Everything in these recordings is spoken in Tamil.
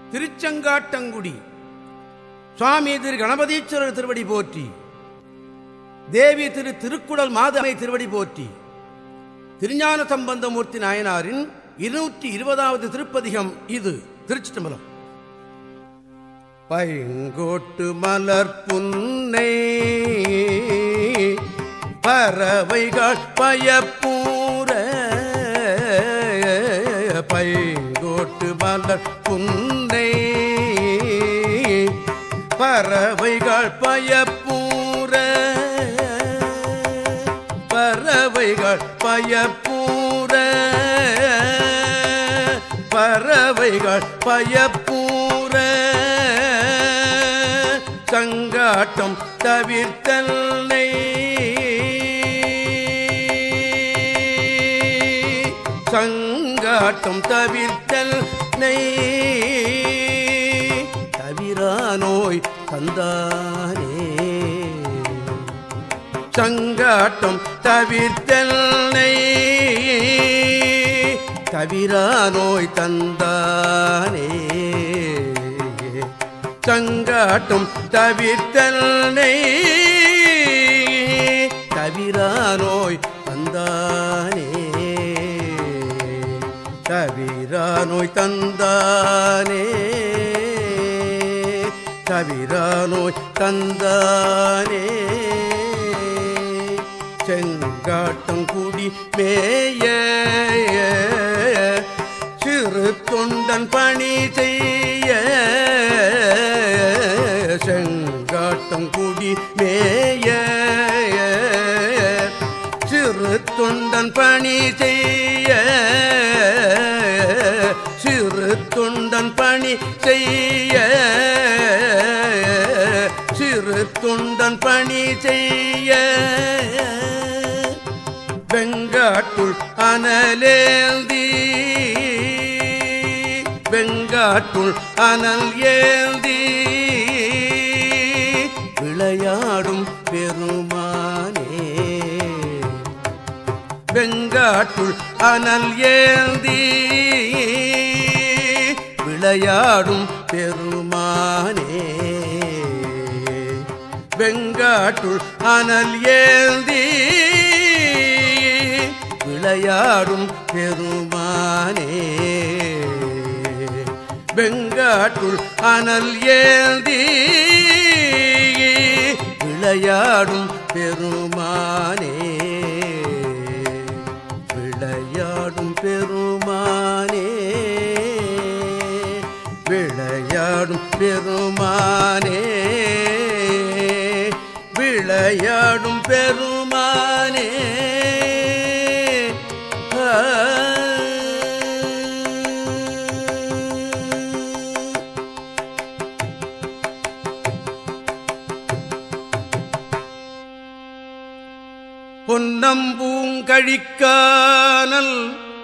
திருச்செங்காட்டங்குடி சுவாமி திரு கணபதீஸ்வரர் திருவடி போற்றி தேவி திரு திருக்குடல் மாதமை திருவடி போற்றி திருஞான சம்பந்தமூர்த்தி நாயனாரின் இருநூற்றி இருபதாவது திருப்பதிகம் இது திருச்சிட்டம்பலம் பைங்கோட்டு மலர் புன்னை பறவைகள் பயப்பூர பைங்கோட்டு மலர் புன்னை பறவைகள் பயப்பூர பறவைகள் பயப்பூர பறவைகள் பயப்பூர சங்காட்டம் தவிர்த்தல்லை சங்காட்டம் தவிர்த்தல் நெய் தவிரா நோய் தந்தானே சங்காட்டம் தவிர்த்தல்னை தவிரா நோய் தந்தானே சங்காட்டம் தவிர்த்தல்னை தவிரா நோய் தந்தானே தவிரா நோய் தந்தானே தவிரா நோய் தந்தானே செங்காட்டம் குடி மேய சிறு தொண்டன் பணி செய்ய செங்காட்டம் குடி மேய சிறு தொண்டன் பணி செய்ய சிறு தொண்டன் பணி செய்ய சிறு தொண்டன் பணி செய்ய வெங்காட்டுள் அனலேந்தி வெங்காட்டுள் அனல் ஏந்தி விளையாடும் பெருமானே வெங்காட்டுள் அனல் ஏந்தி விளையாடும் பெருமானே வெங்காட்டுள் அனல் ஏந்தி விளையாடும் பெருமானே வெங்காட்டுள் அனல் ஏந்தி விளையாடும் பெருமானே விளையாடும் பெருமானே விளையாடும் பெருமானே விளையாடும் பெருமானே பொன்னம்பூங்கழிக்கானல்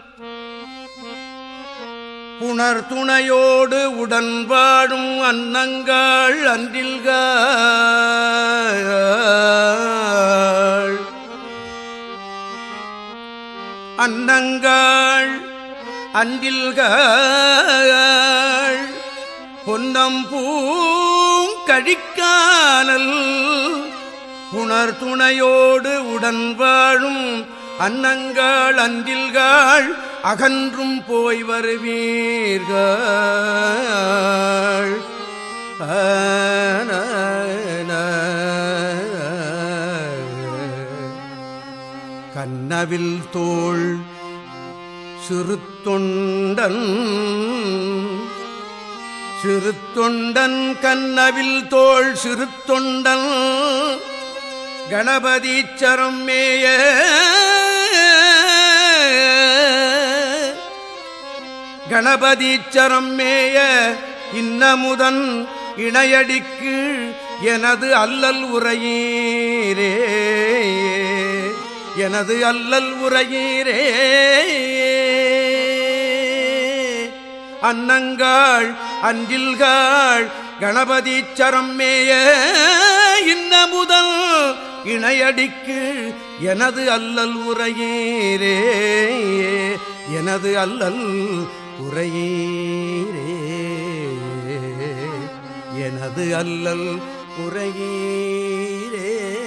புணர் துணையோடு உடன் வாடும் அன்னங்கள் அன்றில்கள் அன்னங்கள் அன்றில்கள் பொன்னம்பூங்கழிக்கானல் புணர் துணையோடு உடன் வாழும் அன்னங்கள் அன்றில்கள் அகன்றும் போய் வருவீர்கள் ஆன கண்ணவில் தோள் சிறு தொண்டன் சிறு தொண்டன் கண்ணவில் தோள் சிறு தொண்டன் கணபதீச்சரம் மேய கணபதீச்சரம் மேய இன்னமுதன் இணையடிக்கு எனது அல்லல் உரையீரே எனது அல்லல் உரையீரே அன்னங்கள் அன்றில்கள் கணபதீச்சரம் மேய இன்னமுதல் இணையடிக்கு எனது அல்லல் உரையீரே எனது அல்லல் உரையீரே எனது அல்லல் உரையீரே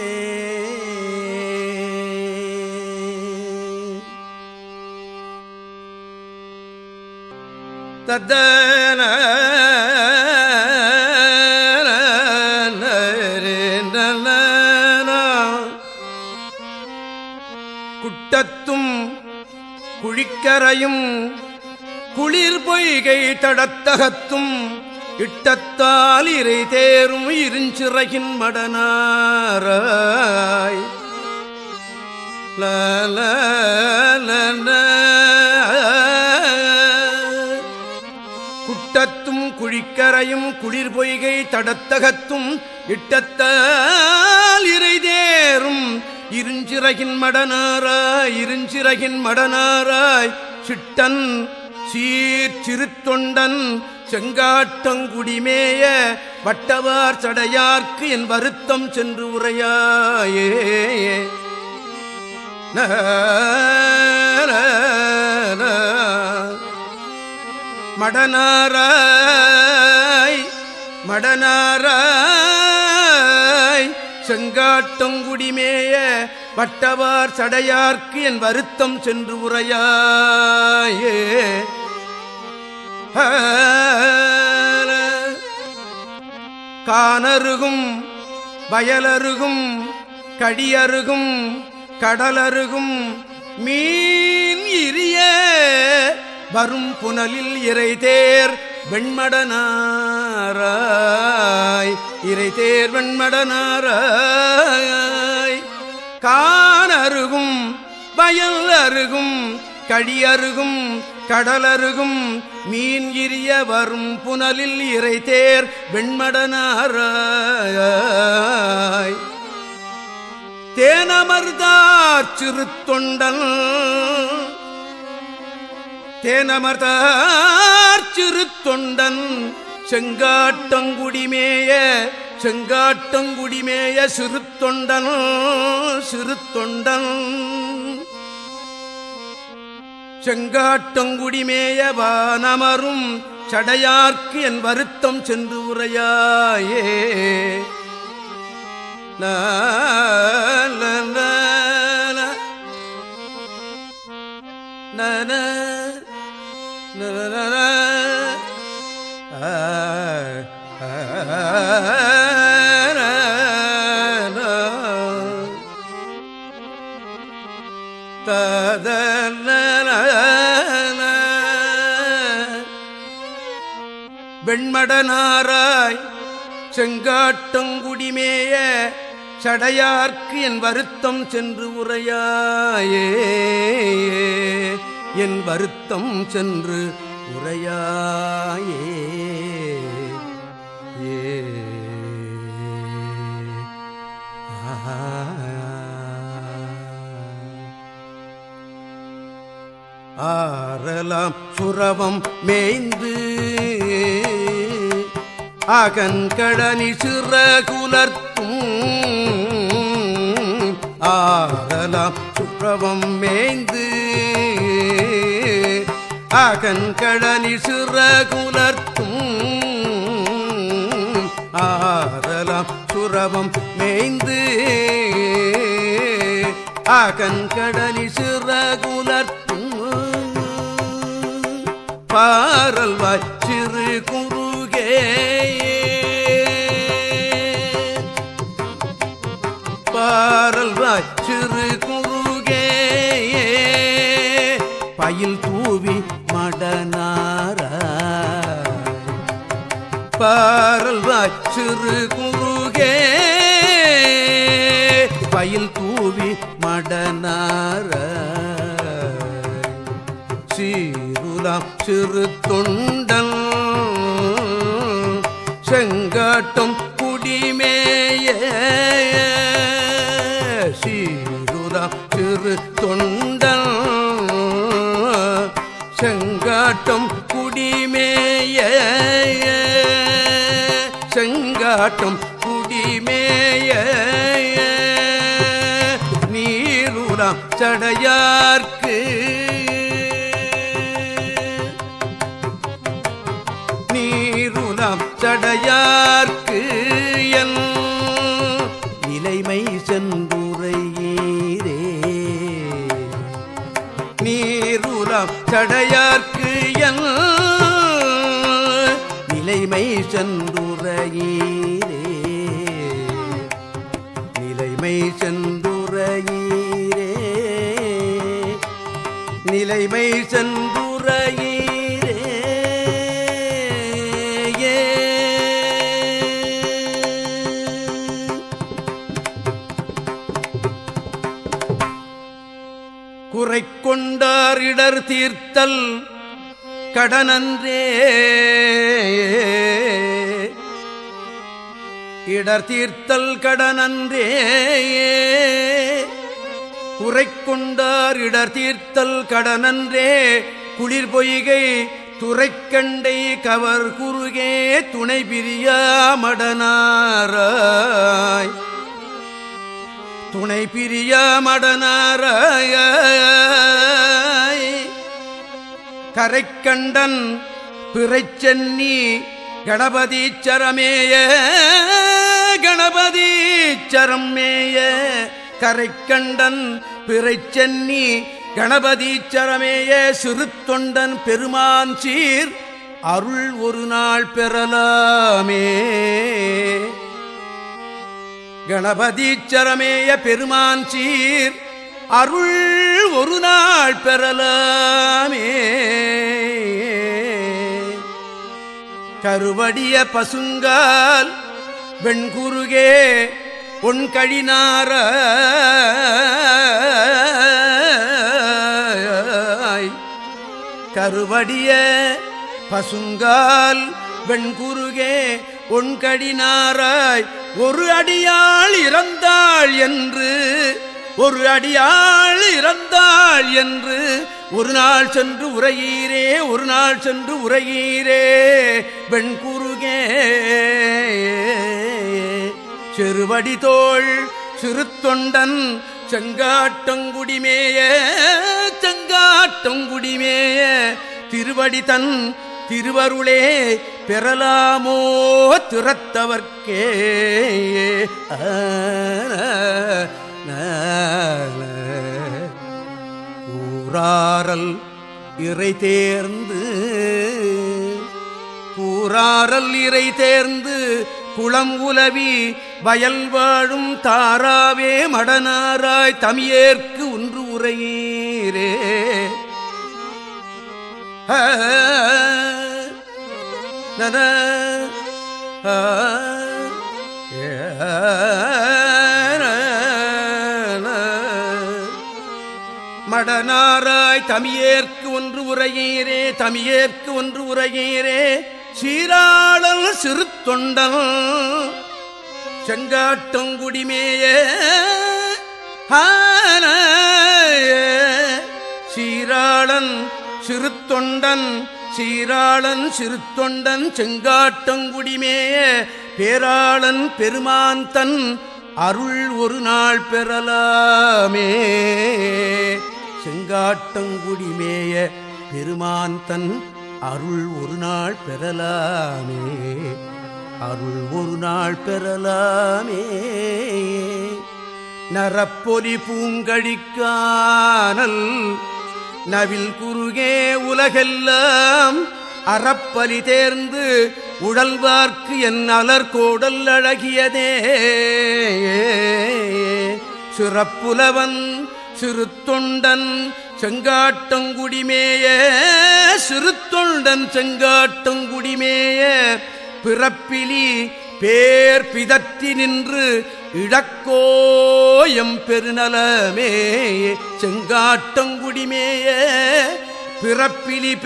தத்தன குட்டத்தும் குழிக்கரையும் குளிர் பொய்கை தடத்தகத்தும் இட்டத்தால் இறை தேரும் இருஞ்சிறகின் மடனாராய் குட்டத்தும் குழிக்கரையும் குளிர் பொய்கை தடத்தகத்தும் இட்டத்தால் இறை தேரும் இருஞ்சிறகின் மடனாராய் இருஞ்சிறகின் மடனாராய் சிட்டன் சீர் சிறுத்தொண்டன் செங்காட்டங்குடிமேய வட்டவார் சடையார்க்கு என் வருத்தம் சென்று உரையாயே ந, ந, ந. மடனாராய் மடனாராய் செங்காட்டங்குடிமேய வட்டவார் சடையார்க்கு என் வருத்தம் சென்று உரையாயே கானருகும் வயலருகும் கடியருகும் கடலருகும் மீன் இரிய வரும் புனலில் இறைதேர் வெண்மடனாராய் இறைதேர் வெண்மடனாராய் கானருகும் வயல் அருகும் கழியருகும் கடலருகும் மீன் இரிய வரும் புனலில் இறைதேர் வெண்மடனாராய் தேனமர்தார் சிறுத்தொண்டன் தேனமர்தார் சிறுத்தொண்டன் செங்காட்டங்குடிமேய செங்காட்டங்குடிமேய சிறுத்தொண்டன் சிறுத்தொண்டன் செங்காட்டங்குடிமேய வானமரும் சடையார்க்கு என் வருத்தம் சென்று உரையாயே ந, ந, ந, ந. ந, ந, ந, ந, ந, ந. ஆ, ஆ, ந, ந. தத, ந, ந, ந. வெண்மடனாராய் செங்காட்டங்குடிமேய சடையார்க்கு என் வருத்தம் சென்று உரையாயே என் வருத்தம் சென்று உரையாயே ஏ ஆரலாம் சுரவம் மேய்ந்து அகன்கடனி சிறகுலர்த்தும் ஆரலாம் சுரவம் மேய்ந்து அகன்கடனி சிறகுலர்த்தும் ஆரலாம் சுரவம் மேய்ந்து அகன்கடலி சிறகுலர்த்தும் பாரல்வாய் சிறு குறுகே பாரல்வாய் சிறு குறுகே பயில் தூவி மடனார பாரல்வாய் சிறு குறுகே பயில் தூவி மடனார சீருலாம் சிறு தொண்டன் செங்காட்டம் குடிமேய சீருலாம் சிறு தொண்டன் செங்காட்டம் குடிமேய செங்காட்டம் குடிமேய நீருலாம் சடையார்க்கு நீருல நீருலாம் சடையார்க்கு என் நிலைமை சென்றுரையீரே நீருலாம் சடையார்க்கு என் நிலைமை சென்றுரையீரே நிலைமை சென்றுரையீரே நிலைமை சென்றுரையீரே ஏ. குறை கொண்டார் இடர் தீர்த்தல் கடனன்றே இடர் தீர்த்தல் கடனன்றே குறை கொண்டார் இடர் தீர்த்தல் கடனன்றே குளிர் பொய்கை துறைக்கண்டை கவர் குறுகே துணை பிரியாமடனாராய் துணை பிரியாமடனாராய் கரைக்கண்டன் பிறைச்சென்னி கணபதீச்சரமேய கணபதீச்சரமேய கரைக்கண்டன் பிறைச்சென்னி கணபதீச்சரமேய சிறு தொண்டன் பெருமான் சீர் அருள் ஒரு நாள் பெறலாமே கணபதீச்சரமேய பெருமான் சீர் அருள் ஒரு நாள் பெறலாமே கருவடிய பசுங்கால் வெண்குருகே பொன் கழினார கருவடிய பசுங்கால் வெண்குருகே ஒன்கடினாராய் ஒரு அடியாள் இறந்தாள் என்று ஒரு அடியாள் இறந்தாள் என்று ஒரு நாள் சென்று உரையீரே ஒரு நாள் சென்று உரையீரே வெண்குருகே சிறுவடி தோள் சிறு தொண்டன் செங்காட்டங்குடிமேய செங்காட்டங்குடிமேய திருவடி தன் திருவருளே பெறலாமோ திறத்தவர்க்கே ஊராரல் இறை தேர்ந்து கூறாரல் இறை தேர்ந்து குளம் உலவி வயல் வாழும் தாராவே மடனாராய் தமியேற்கு ஒன்று உரையீரே ஆ, நன, ஆ, ஏ, ந, ந. மடனாராய் தமியேற்கு ஒன்று உரையீரே தமியேற்கு ஒன்று உரையீரே சீராளல் சிறு தொண்டன் செங்காட்டங்குடிமேய ஆன சீராளன் சிறு தொண்டன் சீராளன் சிறு தொண்டன் செங்காட்டங்குடிமேய பேராளன் பெருமான் தன் அருள் ஒரு நாள் பெறலாமே செங்காட்டங்குடிமேய பெருமான் தன் அருள் ஒரு நாள் பெறலாமே அருள் ஒரு நாள் பெறலாமே நரப்பொலி பூங்கழிக்கானல் நவில் குறுகே உலகெல்லாம் அறப்பலி தேர்ந்து உழல்வார்க்கு என் அலர்கோடல் அழகியதே சிறப்புலவன் சிறு தொண்டன் செங்காட்டங்குடிமேய சிறு தொண்டன் செங்காட்டங்குடிமேய பிறப்பிலி பேர் பிதற்றி நின்று இழக்கோயம் பெருநலமே செங்காட்டங்குடிமேய பிறப்பிலி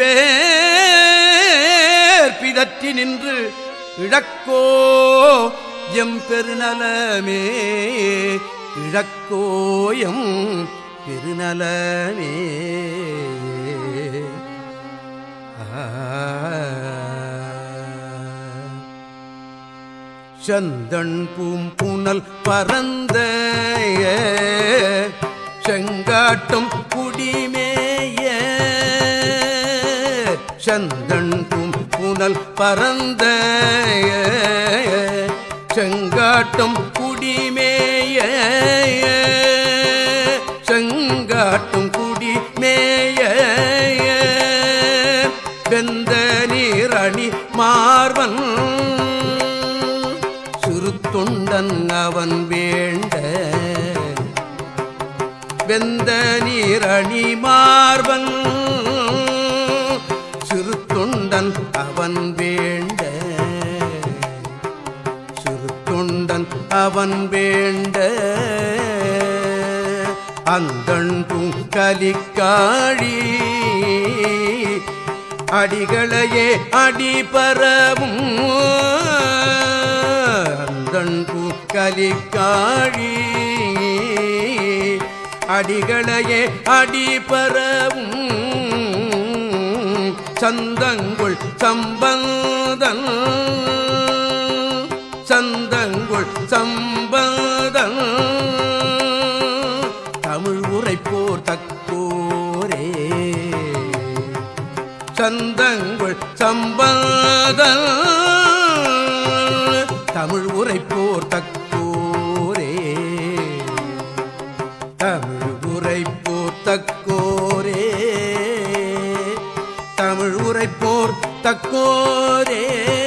பேர் பிதற்றி நின்று இழக்கோ எம் பெருநலமே இழக்கோயம் பெருநலமே ஆ சந்தன் பூம்புணல் பரந்த செங்காட்டும் குடிமேய சந்தன் பூம்புணல் புனல் பரந்த செங்காட்டும் குடிமேய செங்காட்டும் குடிமேய வெந்த நீரணி மார்வன் சிறு தொண்டன் அவன் வேண்ட வெந்த நீரணி மார்பன் சிறு தொண்டன் அவன் வேண்ட சிறு தொண்டன் அவன் வேண்ட அந்தண் பூங்கலிக்காழி அடிகளையே அடிபரவும் அந்தண் பூக்கலிக்காழி அடிகளையே அடிபரவும் சந்தங்குள் சம்பந்தன் சந்தங்குள் சம்பந்தன் தமிழ் உரைப்போர் தக்கோரே சந்தங்குள் சம்பதன் தமிழ் உரைப்போர் தக்கோரே தமிழ் உரைப்போர் தக்கோரே தமிழ் உரைப்போர் தக்கோரே